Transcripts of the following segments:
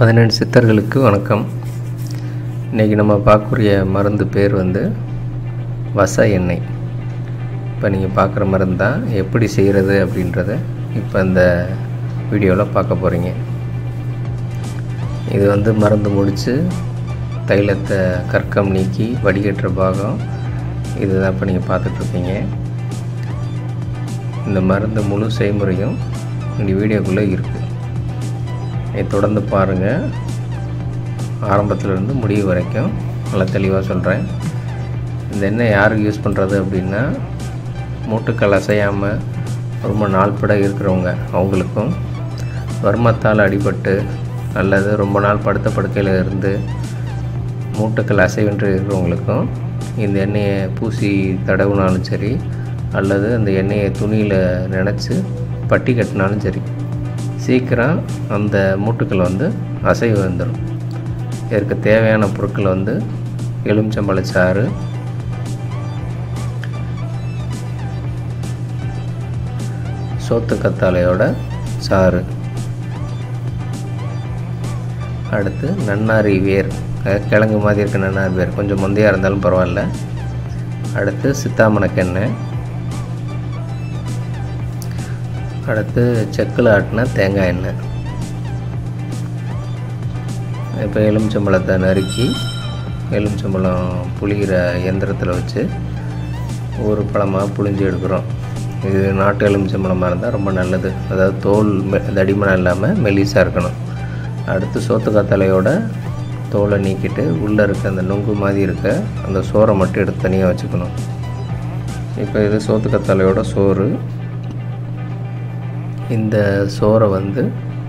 பதினெண்டு சித்தர்களுக்கு வணக்கம் இன்றைக்கி நம்ம பார்க்கக்கூடிய மருந்து பேர் வந்து வச எண்ணெய் இப்போ நீங்கள் பார்க்குற மருந்து தான் எப்படி செய்கிறது அப்படின்றத இப்போ இந்த வீடியோவில் பார்க்க போகிறீங்க இது வந்து மருந்து முடித்து தைலத்தை கற்கம் நீக்கி வடிகட்டுற பாகம் இதுதான் இப்போ நீங்கள் பார்த்துட்ருப்பீங்க இந்த மருந்து முழு செய்முறையும் இந்த வீடியோக்குள்ளே இருக்குது இதை தொடர்ந்து பாருங்கள் ஆரம்பத்துலேருந்து முடிவு வரைக்கும் நல்லா தெளிவாக சொல்கிறேன் இந்த எண்ணெய் யாருக்கு யூஸ் பண்ணுறது அப்படின்னா மூட்டுக்கள் அசையாமல் ரொம்ப நாள்பட இருக்கிறவங்க அவங்களுக்கும் வர்மத்தால் அடிபட்டு அல்லது ரொம்ப நாள் படுத்த படுக்கையில் இருந்து மூட்டுக்கள் அசைவின்றி இருக்கிறவங்களுக்கும் இந்த எண்ணெயை பூசி தடவுனாலும் சரி அல்லது அந்த எண்ணெயை துணியில் நினச்சி பட்டி கட்டினாலும் சரி சீக்கிரம் அந்த மூட்டுக்கள் வந்து அசைவு வந்துடும் இதற்கு தேவையான பொருட்கள் வந்து எலுமிச்சம்பழச்சாறு சோத்து கத்தாழையோட சாறு அடுத்து நன்னாரி வேர் அதாவது கிழங்கு மாதிரி இருக்க நன்னாரி வேர் கொஞ்சம் முந்தையாக இருந்தாலும் பரவாயில்ல அடுத்து சித்தாமணக்கெண்ணெய் அடுத்து செக்கில் ஆட்டின தேங்காய் எண்ணெய் இப்போ எலுமிச்சம்பழத்தை நறுக்கி எலுமிச்சம்பழம் புளிகிற எந்திரத்தில் வச்சு ஒரு பழமாக புளிஞ்சு எடுக்கிறோம் இது நாட்டு எலுமிச்சம்பழமாக இருந்தால் ரொம்ப நல்லது அதாவது தோல் மெ- தடிமனம் இல்லாமல் மெலிசாக இருக்கணும் அடுத்து சோத்துக்காத்தலையோட தோலை நீக்கிட்டு உள்ளே இருக்க அந்த நுங்கு மாதிரி இருக்க அந்த சோறை மட்டும் எடுத்து தனியாக வச்சுக்கணும் இப்போ இது சோத்துக்கத்தாழையோட சோறு இந்த சோறை வந்து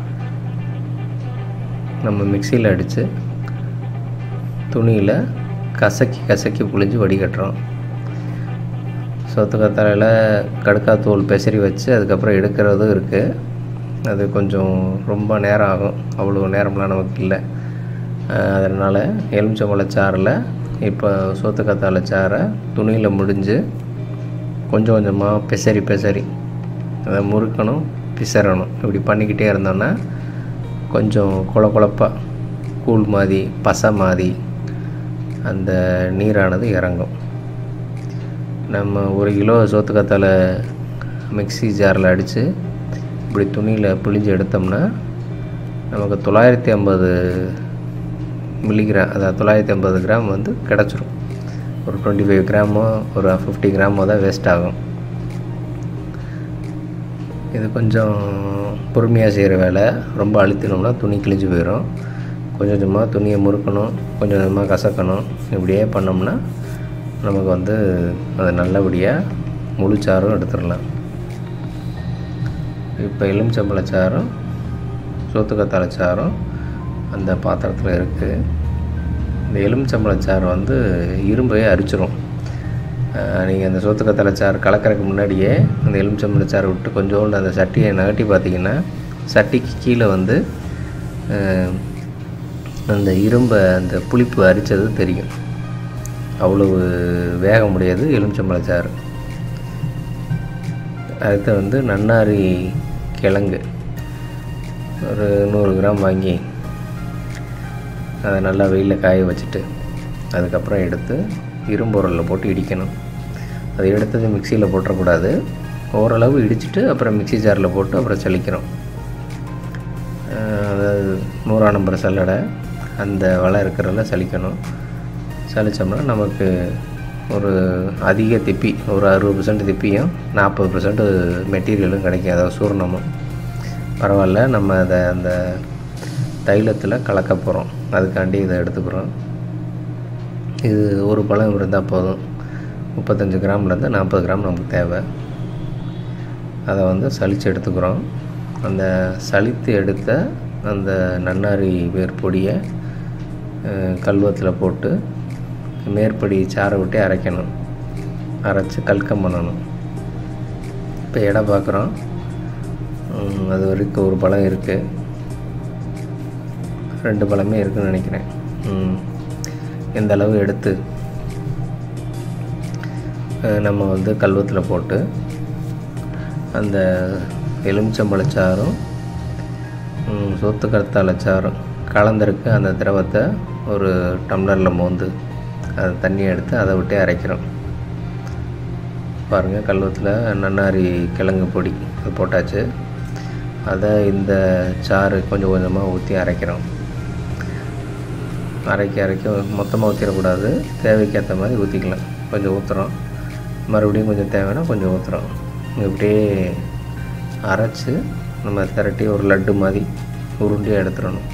நம்ம மிக்சியில் அடித்து துணியில் கசக்கி கசக்கி புழிஞ்சு வடிகட்டுறோம் சோத்துக்கத்தாழையில் கடுக்காத்தூள் பெசரி வச்சு அதுக்கப்புறம் எடுக்கிறதும் இருக்குது அது கொஞ்சம் ரொம்ப நேரம் ஆகும் அவ்வளோ நேரம்லாம் நமக்கு இல்லை அதனால் எலுமிச்சம்பழச்சாறில் இப்போ சோத்துக்கத்தாழை சாறை துணியில் முடிஞ்சு கொஞ்சம் கொஞ்சமாக பெசரி பெசரி அதை முறுக்கணும் பிசறணும் இப்படி பண்ணிக்கிட்டே இருந்தோன்னா கொஞ்சம் குழ குழப்பாக கூழ் மாதிரி பசை மாதிரி அந்த நீரானது இறங்கும் நம்ம ஒரு கிலோ சோத்துக்கத்தாழை மிக்ஸி ஜாரில் அடித்து இப்படி துணியில் பிழிஞ்சு எடுத்தோம்னா நமக்கு தொள்ளாயிரத்தி ஐம்பது மில்லிகிராம் அதாவது தொள்ளாயிரத்தி ஐம்பது கிராம் வந்து கிடச்சிரும் ஒரு டுவெண்ட்டி ஃபைவ் கிராமோ ஒரு ஃபிஃப்டி கிராமோ தான் வேஸ்ட் ஆகும் இது கொஞ்சம் பொறுமையாக செய்கிற வேலை ரொம்ப அழுத்தினோம்னா துணி கிழிஞ்சு போயிடும் கொஞ்சம் கொஞ்சமாக துணியை முறுக்கணும் கொஞ்சம் கொஞ்சமாக கசக்கணும் இப்படியே பண்ணோம்னா நமக்கு வந்து அது நல்லபடியாக முழுச்சாரும் எடுத்துடலாம் இப்போ எலுமிச்சம்பழச்சாரும் சோத்துக்கத்தாழை சாரும் அந்த பாத்திரத்தில் இருக்குது இந்த எலுமிச்சம்பழச்சாறு வந்து இரும்பையே அரிச்சிரும் நீங்கள் அந்த சோத்துக்கத்தாழை சாறு கலக்கறதுக்கு முன்னாடியே அந்த எலுமிச்சம்பழச்சாறு விட்டு கொஞ்சோண்டு அந்த சட்டியை நகட்டி பார்த்தீங்கன்னா சட்டிக்கு கீழே வந்து அஹ், அந்த இரும்பை அந்த புளிப்பு அரித்தது தெரியும் அவ்வளவு வேக முடியாது எலுமிச்சம்பழச்சாறு அடுத்து வந்து நன்னாரி கிழங்கு ஒரு நூறு கிராம் வாங்கி அதை நல்லா வெயிலில் காய வச்சுட்டு அதுக்கப்புறம் எடுத்து இரும்பொருளில் போட்டு இடிக்கணும் அதை எடுத்தது மிக்சியில் போட்டுறக்கூடாது ஓரளவு இடிச்சிட்டு அப்புறம் மிக்ஸி ஜாரில் போட்டு அப்புறம் சலிக்கிறோம் அஹ் அதாவது நூறாம் நம்பர் சல்லடை அந்த வலை இருக்கிறதுல சலிக்கணும் சலித்தோம்னா நமக்கு ஒரு அதிக திப்பி ஒரு அறுபது பர்சன்ட் திப்பியும் நாற்பது பர்சன்ட் மெட்டீரியலும் கிடைக்கும் அதாவது சூர்ணமும் பரவாயில்ல நம்ம அதை அந்த தைலத்தில் கலக்க போகிறோம் அதுக்காண்டி இதை எடுத்துக்கிறோம் இது ஒரு பழம் இருந்தால் போதும் முப்பத்தஞ்சு கிராம்லேருந்து நாற்பது கிராம் நமக்கு தேவை அதை வந்து சலித்து எடுத்துக்கிறோம் அந்த சலித்து எடுத்த அந்த நன்னாரி வேர் பொடியை கல்வத்தில் போட்டு மேற்படி சாறை விட்டு அரைக்கணும் அரைச்சி கல்கம் பண்ணணும் இப்போ எடை பார்க்குறோம் உம், அது வரைக்கும் ஒரு பழம் இருக்குது ரெண்டு பழமே இருக்குன்னு நினைக்கிறேன் உம். இந்த அளவு எடுத்து அஹ், நம்ம வந்து கல்வத்தில் போட்டு அந்த எலுமிச்சம்பழச்சாரும் ம், சோத்து கருத்தாழை சாறும் கலந்திருக்கு அந்த திரவத்தை ஒரு டம்ளரில் மோந்து அந்த தண்ணியை எடுத்து அதை விட்டே அரைக்கிறோம் பாருங்கள் கல்வத்தில் நன்னாரி கிழங்கு பொடி அது போட்டாச்சு அதை இந்த சாறு கொஞ்சம் கொஞ்சமாக ஊற்றி அரைக்கிறோம் அரைக்க அரைக்க மொத்தமாக ஊற்றிடக்கூடாது தேவைக்கேற்ற மாதிரி ஊற்றிக்கலாம் கொஞ்சம் ஊற்றுறோம் மறுபடியும் கொஞ்சம் தேவைன்னா கொஞ்சம் ஊற்றுறோம் இப்படியே அரைச்சி நம்ம திரட்டி ஒரு லட்டு மாதிரி உருண்டியாக எடுத்துடணும்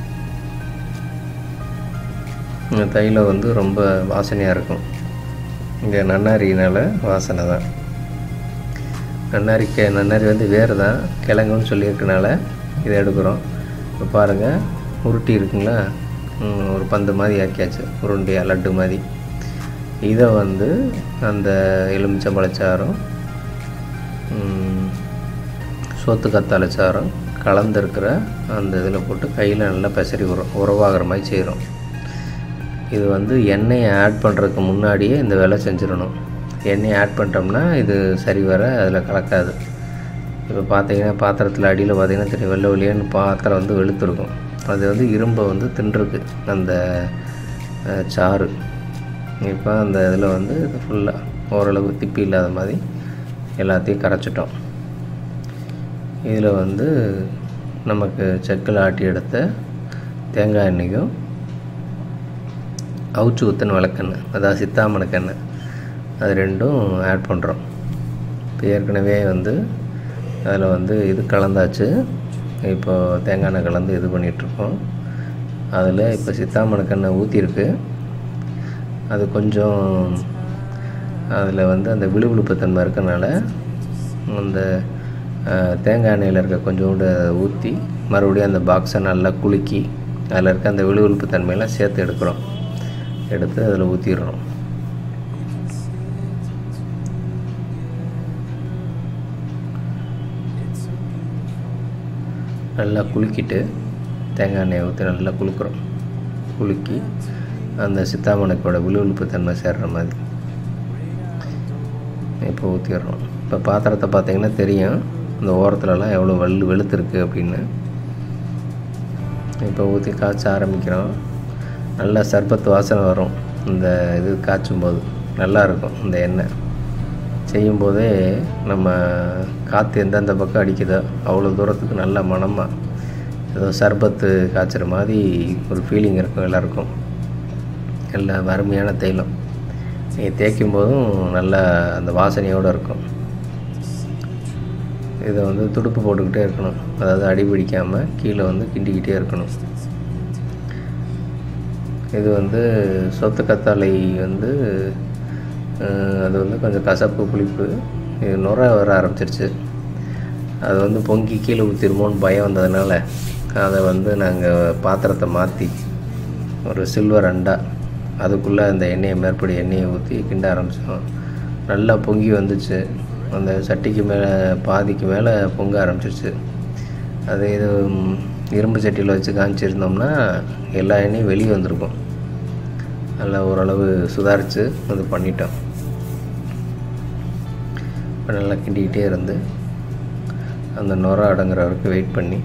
இந்த தைலம் வந்து ரொம்ப வாசனையாக இருக்கும் இங்கே நன்னாரினால வாசனை தான் நன்னாரி கே நன்னாரி வந்து வேறு தான் கிழங்குன்னு சொல்லியிருக்கனால இதை எடுக்கிறோம் இப்போ பாருங்கள் உருட்டி இருக்குங்களா ம், ஒரு பந்து மாதிரி ஆக்கியாச்சு உருண்டையாக லட்டு மாதிரி இதை வந்து அந்த எலுமிச்சம்பழச்சாரும் ம், சோத்து கத்தாழை சாரும் கலந்துருக்கிற அந்த இதில் போட்டு கையில் நல்லா பெசரி உர உறவாகிற மாதிரி செய்கிறோம் இது வந்து எண்ணெயை ஆட் பண்ணுறதுக்கு முன்னாடியே இந்த வேலை செஞ்சிடணும் எண்ணெயை ஆட் பண்ணிட்டோம்னா இது சரி வர அதில் கலக்காது இப்போ பார்த்தீங்கன்னா பாத்திரத்தில் அடியில் பார்த்தீங்கன்னா தெரியும் வெள்ளை வெளியேன்னு பாத்திரம் வந்து வெளுத்துருக்கும் அது வந்து இரும்பை வந்து தின்றுருக்கு அந்த அஹ், சாறு இப்போ அந்த இதில் வந்து இது ஃபுல்லாக ஓரளவு திப்பி இல்லாத மாதிரி எல்லாத்தையும் கரைச்சிட்டோம் இதில் வந்து நமக்கு செக்கில் ஆட்டி எடுத்த தேங்காய் எண்ணெயும் அவுச்சு ஊற்றின விளக்கெண்ணெய் அதாவது சித்தாமணக்கெண்ணெய் அது ரெண்டும் ஆட் பண்ணுறோம் இப்போ ஏற்கனவே வந்து அதில் வந்து இது கலந்தாச்சு இப்போ தேங்காய் எண்ணெய் கலந்து இது பண்ணிகிட்ருக்கோம் அதில் இப்போ சித்தாமணக்கெண்ணெய் ஊற்றிருக்கு அது கொஞ்சம் அதில் வந்து அந்த விழுவிழுப்பு தன்மை இருக்கனால அந்த அஹ், தேங்காய் எண்ணெயில் இருக்க கொஞ்சோண்டு ஊற்றி மறுபடியும் அந்த பாக்ஸை நல்லா குலுக்கி அதில் இருக்க அந்த விழுவிழுப்பு தன்மையெல்லாம் சேர்த்து எடுக்கிறோம் எடுத்து அதில் ஊற்றிடுறோம் நல்லா குலுக்கிட்டு தேங்காய் எண்ணெயை ஊற்றி நல்லா குலுக்குறோம் குலுக்கி அந்த சித்தாமணக்கோட விழுவிழுப்பு தன்மை சேர்ற மாதிரி இப்போ ஊற்றிடுறோம் இப்போ பாத்திரத்தை பார்த்தீங்கன்னா தெரியும் அந்த ஓரத்துலலாம் எவ்வளோ வெள்ளு வெளுத்துருக்கு அப்படின்னு இப்போ ஊற்றி காய்ச்ச ஆரம்பிக்கிறோம் நல்லா சர்பத்து வாசனை வரும் இந்த இது காய்ச்சும் போது நல்லா இருக்கும் இந்த எண்ணெய் செய்யும்போதே நம்ம காற்று எந்தெந்த பக்கம் அடிக்குதோ அவ்வளோ தூரத்துக்கு நல்ல மணமாக ஏதோ சர்பத்து காய்ச்சுற மாதிரி ஒரு ஃபீலிங் இருக்கும் எல்லாருக்கும் நல்ல அருமையான தைலம் நீங்கள் தேய்க்கும் போதும் நல்லா அந்த வாசனையோடு இருக்கும் இதை வந்து துடுப்பு போட்டுக்கிட்டே இருக்கணும் அதாவது அடி பிடிக்காமல் கீழே வந்து கிண்டிக்கிட்டே இருக்கணும் இது வந்து சொத்து கத்தாழை வந்து அஹ், அது வந்து கொஞ்சம் கசப்பு புளிப்பு இது நுர வர ஆரம்பிச்சிருச்சு அது வந்து பொங்கி கீழே ஊற்றிருமோன்னு பயம் வந்ததுனால அதை வந்து நாங்கள் பாத்திரத்தை மாற்றி ஒரு சில்வர் அண்டா அதுக்குள்ளே அந்த எண்ணெயை மேற்படி எண்ணெயை ஊற்றி கிண்ட ஆரம்பித்தோம் நல்லா பொங்கி வந்துச்சு அந்த சட்டிக்கு மேலே பாதிக்கு மேலே பொங்க ஆரம்பிச்சிருச்சு அது இது ம், இரும்பு சட்டியில் வச்சு காமிச்சிருந்தோம்னா எல்லா எண்ணெயும் வெளியே வந்திருக்கும் அதில் ஓரளவு சுதாரித்து அது பண்ணிட்டோம் இப்போ நல்லா கிண்டிக்கிட்டே இருந்து அந்த நுர அடங்குற வரைக்கும் வெயிட் பண்ணி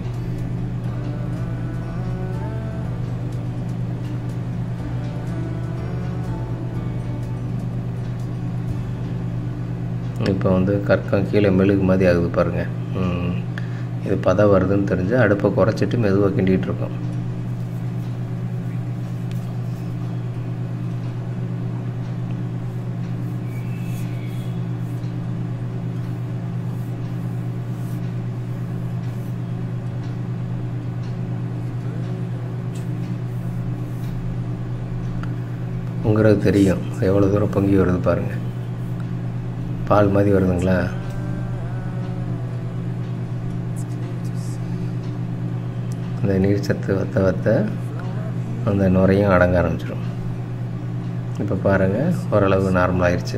இப்போ வந்து கற்கம் கீழே மெழுகு மாதிரி ஆகுது பாருங்கள் ம். இது பதம் வருதுன்னு தெரிஞ்சு அடுப்பை குறைச்சிட்டு மெதுவாக கிண்டிகிட்டு இருக்கோம் பொங்குறது தெரியும் எவ்வளோ தூரம் பொங்கி வருது பாருங்கள் பால் மாதிரி வருதுங்களா அந்த நீர் சத்து வத்த வத்த அந்த நுரையும் அடங்க ஆரம்பிச்சிடும் இப்போ பாருங்கள் ஓரளவு நார்மல் ஆயிடுச்சு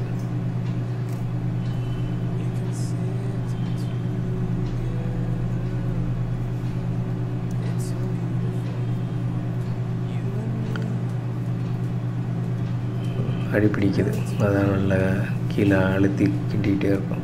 அடி பிடிக்குது அதான் நல்லா கீழே அழுத்தி கிண்டிக்கிட்டே இருக்கும்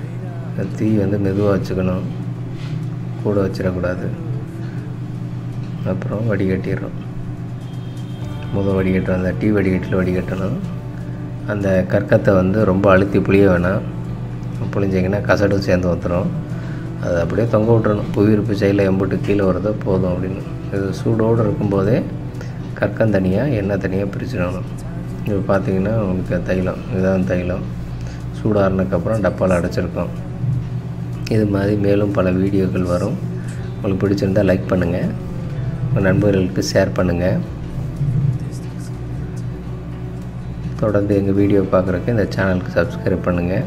தீ வந்து மெதுவாக வச்சுக்கணும் கூட வச்சிடக்கூடாது அப்புறம் வடிகட்டிடுறோம் முதல் வடிகட்டுறோம் அந்த டீ வடிகட்டில் வடிகட்டணும் அந்த கற்கத்தை வந்து ரொம்ப அழுத்தி புளிய வேணாம் புளிஞ்சிங்கன்னா கசடு சேர்ந்து வந்துடும் அதை அப்படியே தொங்க விட்டுறணும் புவியிருப்பு செயலில் எம்புட்டு கீழே வரதோ போதும் அப்படின்னு இது சூடோடு இருக்கும்போதே கற்கம் தனியாக எண்ணெய் தனியாக பிரிச்சிடணும் இப்போ பார்த்தீங்கன்னா உங்களுக்கு தைலம் இதுதான் தைலம் சூடாறினதுக்கப்புறம் டப்பாவில் அடைச்சிருக்கோம் இது மாதிரி மேலும் பல வீடியோக்கள் வரும் உங்களுக்கு பிடிச்சிருந்தால் லைக் பண்ணுங்கள் உங்கள் நண்பர்களுக்கு ஷேர் பண்ணுங்கள் தொடர்ந்து எங்கள் வீடியோ பார்க்குறக்கு இந்த சேனலுக்கு சப்ஸ்கிரைப் பண்ணுங்கள்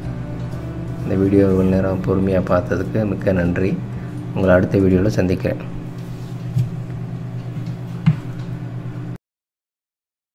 இந்த வீடியோ இவ்வளோ நேரம் பொறுமையாக பார்த்ததுக்கு மிக்க நன்றி உங்களை அடுத்த வீடியோவில் சந்திக்கிறேன்